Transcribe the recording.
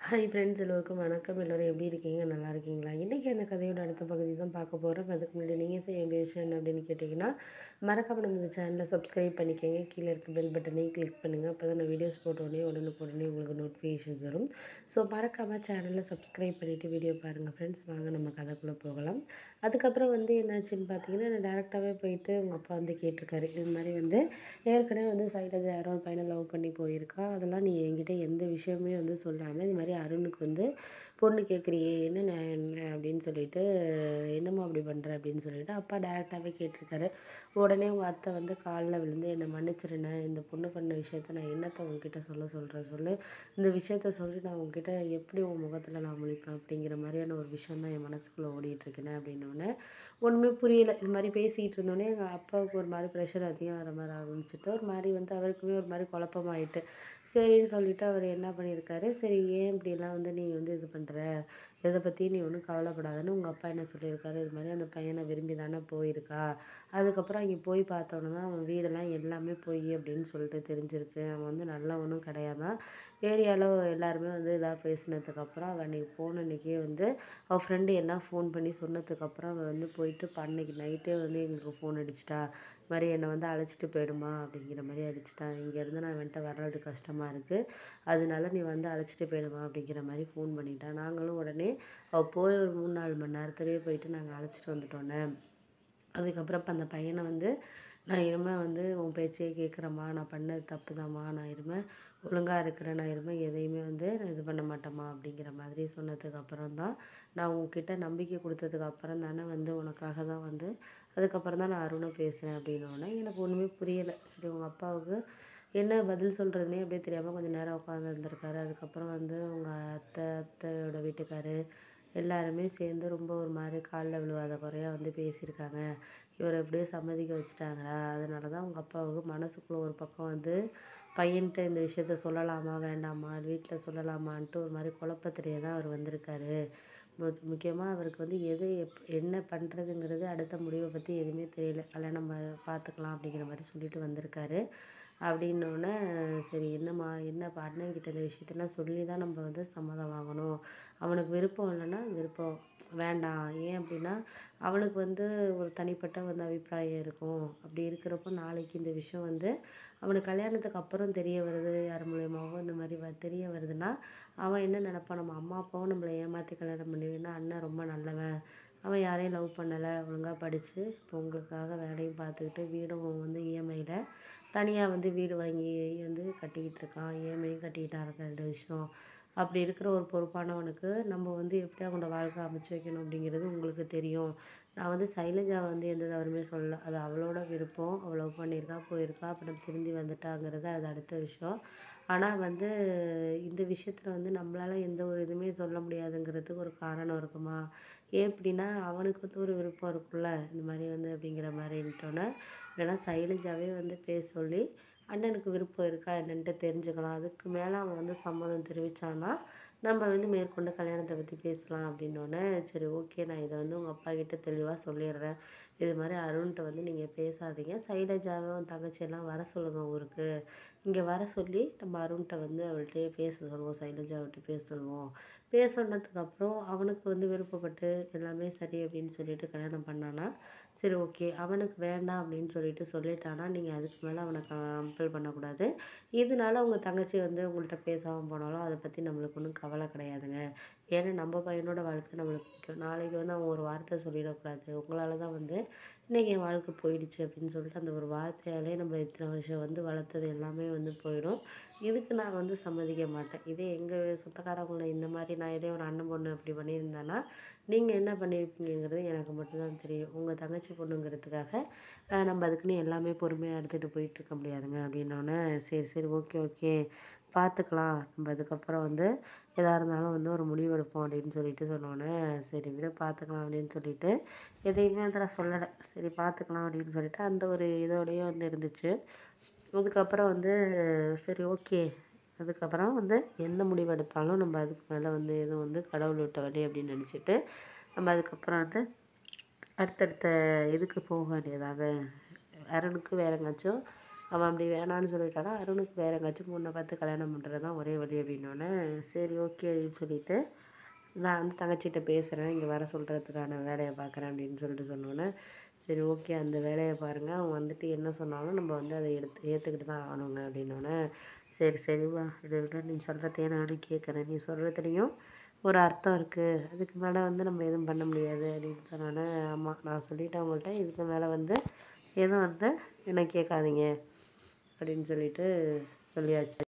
hi friends எல்லோருக்கும் வணக்கம் எல்லோரும் எப்படி இருக்கீங்க நல்லா இருக்கீங்களா இன்றைக்கி அந்த கதையோட அடுத்த பகுதி தான் பார்க்க போகிறோம் அதுக்கு முன்னாடி நீங்கள் செய்ய வேண்டிய விஷயம் என்ன அப்படின்னு கேட்டிங்கன்னா மறக்காமல் நம்ம இந்த சேனலை சப்ஸ்கிரைப் பண்ணிக்கோங்க கீழே இருக்க பெல் பட்டனையும் கிளிக் பண்ணுங்கள் அப்போ தான் நான் வீடியோஸ் போட்ட உடனே உடனுக்குடனே உங்களுக்கு நோட்டிஃபிகேஷன்ஸ் வரும் ஸோ மறக்காமல் சேனலை சப்ஸ்கிரைப் பண்ணிவிட்டு வீடியோ பாருங்கள் ஃப்ரெண்ட்ஸ் வாங்க நம்ம கதைக்குள்ளே போகலாம் அதுக்கப்புறம் வந்து என்னாச்சுன்னு பார்த்தீங்கன்னா நான் டேரெக்டாகவே போயிட்டு உங்கள் அப்பா வந்து கேட்டிருக்காரு இது மாதிரி வந்து ஏற்கனவே வந்து சைலஜா யாரோ ஒரு பையனை லவ் பண்ணி போயிருக்கா அதெல்லாம் நீ என்கிட்ட எந்த விஷயமே வந்து சொல்லாமல் இது மாதிரி அருணுக்கு வந்து பொண்ணு கேட்குறியே என்ன நான் என்ன அப்படின்னு சொல்லிட்டு என்னம்மா அப்படி பண்ணுற அப்படின்னு சொல்லிட்டு அப்பா டேரெக்டாகவே கேட்டிருக்காரு உடனே உங்கள் அத்தை வந்து காலில் விழுந்து என்னை மன்னிச்சிருண்ணே இந்த பொண்ணு பண்ண விஷயத்த நான் என்னத்தை உங்ககிட்ட சொல்ல சொல்கிறேன் சொல்லு இந்த விஷயத்த சொல்லி நான் உங்ககிட்ட எப்படி உன் முகத்தில் நான் முழிப்பேன் அப்படிங்கிற மாதிரியான ஒரு விஷயம் தான் என் மனசுக்குள்ளே ஓடிட்டுருக்கேனே அப்படின்னோடனே ஒன்றுமே புரியல இது மாதிரி பேசிக்கிட்டு இருந்தோடனே எங்கள் அப்பாவுக்கு ஒரு மாதிரி ப்ரெஷர் அதிகம் வர மாதிரி ஆரம்பிச்சிட்டு ஒரு மாதிரி வந்து அவருக்குமே ஒரு மாதிரி குழப்பமாயிட்டு சரின்னு சொல்லிட்டு அவர் என்ன பண்ணியிருக்காரு சரி ஏன் இப்படிலாம் வந்து நீ வந்து இது பண்ணுற எதை பற்றி நீ ஒன்றும் கவலைப்படாதன்னு உங்கள் அப்பா என்ன சொல்லியிருக்காரு இது மாதிரி அந்த பையனை விரும்பி தானே போயிருக்கா அதுக்கப்புறம் அங்கே போய் பார்த்தோன்னே தான் அவன் வீடெல்லாம் எல்லாமே போய் அப்படின்னு சொல்லிட்டு தெரிஞ்சிருக்கு அவன் வந்து நல்லவனும் கிடையாதான் ஏரியாவில் எல்லாருமே வந்து இதாக பேசினதுக்கப்புறம் அவள் அன்றைக்கி போன அன்றைக்கே வந்து அவள் ஃப்ரெண்டு எல்லாம் ஃபோன் பண்ணி சொன்னதுக்கப்புறம் அவள் வந்து போயிட்டு அன்னைக்கு நைட்டே வந்து எங்களுக்கு ஃபோன் அடிச்சிட்டா இது மாதிரி என்னை வந்து அழைச்சிட்டு போயிடுமா அப்படிங்கிற மாதிரி அடிச்சிட்டா இங்கேருந்து நான் வந்துட்டு வர்றது கஷ்டமாக இருக்குது அதனால நீ வந்து அழைச்சிட்டு போயிடுமா அப்படிங்கிற மாதிரி ஃபோன் பண்ணிட்டா நாங்களும் உடனே அவள் போய் ஒரு மூணு நாலு மணி நேரத்துலேயே போயிட்டு நாங்கள் அழைச்சிட்டு வந்துட்டோன்னே அதுக்கப்புறம் இப்போ அந்த பையனை வந்து நான் இனிமேல் வந்து உன் பேச்சையே கேட்குறேம்மா நான் பண்ணது தப்பு தாம்மா நான் இனிமேல் ஒழுங்காக இருக்கிறேன் நான் இனிமேல் எதையுமே வந்து நான் இது பண்ண மாட்டேம்மா அப்படிங்கிற மாதிரி சொன்னதுக்கு அப்புறம் தான் நான் உன்கிட்ட நம்பிக்கை கொடுத்ததுக்கு அப்புறம் தானே வந்து உனக்காக தான் வந்து அதுக்கப்புறம் தான் நான் அருணை பேசுகிறேன் அப்படின்னோடனே எனக்கு ஒன்றுமே புரியலை சரி உங்கள் அப்பாவுக்கு என்ன பதில் சொல்கிறதுனே அப்படியே தெரியாமல் கொஞ்சம் நேரம் உட்காந்து இருந்திருக்காரு அதுக்கப்புறம் வந்து உங்கள் அத்தை அத்தையோட வீட்டுக்காரு எல்லாருமே சேர்ந்து ரொம்ப ஒரு மாதிரி காலில் விழுவாத குறையா வந்து பேசியிருக்காங்க இவரை எப்படியோ சம்மதிக்க வச்சுட்டாங்களா அதனால தான் உங்கள் அப்பாவுக்கு மனசுக்குள்ளே ஒரு பக்கம் வந்து பையன்கிட்ட இந்த விஷயத்த சொல்லலாமா வேண்டாமா வீட்டில் சொல்லலாமான்ட்டு ஒரு மாதிரி குழப்பத்திலேயே தான் அவர் வந்திருக்காரு முக்கியமாக அவருக்கு வந்து எது எப் என்ன பண்ணுறதுங்கிறது அடுத்த முடிவை பற்றி எதுவுமே தெரியல கல்யாணம் ப பார்த்துக்கலாம் அப்படிங்கிற மாதிரி சொல்லிட்டு வந்திருக்காரு அப்படின்னோடனே சரி என்னம்மா என்ன இப்போ அண்ணன்கிட்ட இந்த விஷயத்தெல்லாம் சொல்லி தான் நம்ம வந்து சம்மதம் வாங்கணும் அவனுக்கு விருப்பம் இல்லைன்னா விருப்பம் வேண்டாம் ஏன் அப்படின்னா அவனுக்கு வந்து ஒரு தனிப்பட்ட வந்து அபிப்பிராயம் இருக்கும் அப்படி இருக்கிறப்போ நாளைக்கு இந்த விஷயம் வந்து அவனுக்கு கல்யாணத்துக்கு அப்புறம் தெரிய வருது யார் மூலியமாவோ இந்த மாதிரி வ தெரிய வருதுன்னா அவன் என்ன நினப்பான் நம்ம அம்மா அப்பாவும் நம்மளை ஏமாற்றி கல்யாணம் பண்ணிவினா அண்ணன் ரொம்ப நல்லவன் அவன் யாரையும் லவ் பண்ணலை ஒழுங்காக படித்து இப்போ உங்களுக்காக வேலையும் பார்த்துக்கிட்டு வீடும் வந்து இஎம்ஐயில் தனியாக வந்து வீடு வாங்கி வந்து கட்டிக்கிட்டு இருக்கான் இஎம்ஐயும் கட்டிக்கிட்டான் இருக்க ரெண்டு விஷயம் அப்படி இருக்கிற ஒரு பொறுப்பானவனுக்கு நம்ம வந்து எப்படி அவனோட வாழ்க்கை அமைச்சு வைக்கணும் அப்படிங்கிறது உங்களுக்கு தெரியும் நான் வந்து சைலஜாவை வந்து எந்த தவறுமே சொல்லலை அது அவளோட விருப்பம் அவள் லவ் பண்ணியிருக்கா போயிருக்கா அப்புறம் திரும்பி வந்துட்டாங்கிறது அது அடுத்த விஷயம் ஆனால் வந்து இந்த விஷயத்தில் வந்து நம்மளால் எந்த ஒரு இதுவுமே சொல்ல முடியாதுங்கிறதுக்கு ஒரு காரணம் இருக்குமா ஏன் அப்படின்னா அவனுக்கு வந்து ஒரு விருப்பம் இருக்கும்ல இந்த மாதிரி வந்து அப்படிங்கிற மாதிரின்ட்டோன்னே வேணா சைலஜாவே வந்து பேச சொல்லி அண்ணனுக்கு விருப்பம் இருக்கா என்னன்ட்டு தெரிஞ்சுக்கலாம் அதுக்கு மேலே அவன் வந்து சம்மதம் தெரிவித்தான்னா நம்ம வந்து மேற்கொண்டு கல்யாணத்தை பற்றி பேசலாம் அப்படின்னோடனே சரி ஓகே நான் இதை வந்து உங்கள் அப்பா கிட்ட தெளிவாக சொல்லிடுறேன் இது மாதிரி அருண்கிட்ட வந்து நீங்கள் பேசாதீங்க சைலஜாவை உன் தங்கச்சியெல்லாம் வர சொல்லுங்கள் ஊருக்கு இங்கே வர சொல்லி நம்ம அருண்கிட்ட வந்து அவள்கிட்டயே பேச சொல்லுவோம் சைலஜாவிட்ட பேச சொல்லுவோம் பேச சொன்னதுக்கப்புறம் அவனுக்கு வந்து விருப்பப்பட்டு எல்லாமே சரி அப்படின்னு சொல்லிட்டு கல்யாணம் பண்ணானா சரி ஓகே அவனுக்கு வேண்டாம் அப்படின்னு சொல்லிட்டு சொல்லிட்டானா நீங்கள் அதுக்கு மேலே அவனை கம்பல் பண்ணக்கூடாது இதனால உங்கள் தங்கச்சி வந்து உங்கள்கிட்ட பேசாமல் போனாலும் அதை பற்றி நம்மளுக்கு ஒன்றும் கவலை கிடையாதுங்க ஏன்னா நம்ம பையனோட வாழ்க்கை நம்மளுக்கு முக்கியம் நாளைக்கு வந்து அவன் ஒரு வார்த்தை சொல்லிடக்கூடாது உங்களால் தான் வந்து இன்றைக்கி என் வாழ்க்கை போயிடுச்சு அப்படின்னு சொல்லிட்டு அந்த ஒரு வார்த்தையாலே நம்ம இத்தனை வருஷம் வந்து வளர்த்தது எல்லாமே வந்து போயிடும் இதுக்கு நான் வந்து சம்மதிக்க மாட்டேன் இதே எங்கள் சொந்தக்காரங்களை இந்த மாதிரி நான் இதே ஒரு அண்ணன் பொண்ணு அப்படி பண்ணியிருந்தேன்னா நீங்கள் என்ன பண்ணியிருப்பீங்கிறது எனக்கு மட்டும்தான் தெரியும் உங்கள் தங்கச்சி பொண்ணுங்கிறதுக்காக நம்ம அதுக்குன்னு எல்லாமே பொறுமையாக எடுத்துகிட்டு போயிட்டுருக்க முடியாதுங்க அப்படின்னோடனே சரி சரி ஓகே ஓகே பார்த்துக்கலாம் நம்ம அதுக்கப்புறம் வந்து எதாக இருந்தாலும் வந்து ஒரு முடிவு எடுப்போம் அப்படின்னு சொல்லிட்டு சொன்னோன்னே சரி விட பார்த்துக்கலாம் அப்படின்னு சொல்லிட்டு எதையுமே வந்து நான் சொல்லலை சரி பார்த்துக்கலாம் அப்படின்னு சொல்லிட்டு அந்த ஒரு இதோடையே வந்து இருந்துச்சு அதுக்கப்புறம் வந்து சரி ஓகே அதுக்கப்புறம் வந்து எந்த முடிவு எடுத்தாலும் நம்ம அதுக்கு மேலே வந்து எதுவும் வந்து கடவுள் விட்ட வழி அப்படின்னு நினச்சிட்டு நம்ம அதுக்கப்புறம் வந்து அடுத்தடுத்த இதுக்கு போக வேண்டியதாக அருணுக்கு வேற எங்காச்சும் அவன் அப்படி வேணான்னு சொல்லிட்டானா அருணுக்கு வேறு எங்காச்சும் பொண்ணை பார்த்து கல்யாணம் பண்ணுறது தான் ஒரே வழி அப்படின்னோடனே சரி ஓகே அப்படின்னு சொல்லிட்டு நான் வந்து தங்கச்சிகிட்ட பேசுகிறேன் இங்கே வர சொல்கிறதுக்கான வேலையை பார்க்குறேன் அப்படின்னு சொல்லிட்டு சொன்னோன்னே சரி ஓகே அந்த வேலையை பாருங்கள் அவன் வந்துட்டு என்ன சொன்னாலும் நம்ம வந்து அதை எடுத்து ஏற்றுக்கிட்டு தான் ஆகணுங்க அப்படின்னோடனே சரி சரிவா இதை விட நீ சொல்கிறதையே நானும் கேட்குறேன் நீ சொல்கிறதுலையும் ஒரு அர்த்தம் இருக்குது அதுக்கு மேலே வந்து நம்ம எதுவும் பண்ண முடியாது அப்படின்னு சொன்னோன்னே ஆமாம் நான் சொல்லிட்டேன் அவங்கள்ட்ட இதுக்கு மேலே வந்து எதுவும் வந்து என்ன கேட்காதீங்க அப்படின்னு சொல்லிட்டு சொல்லியாச்சு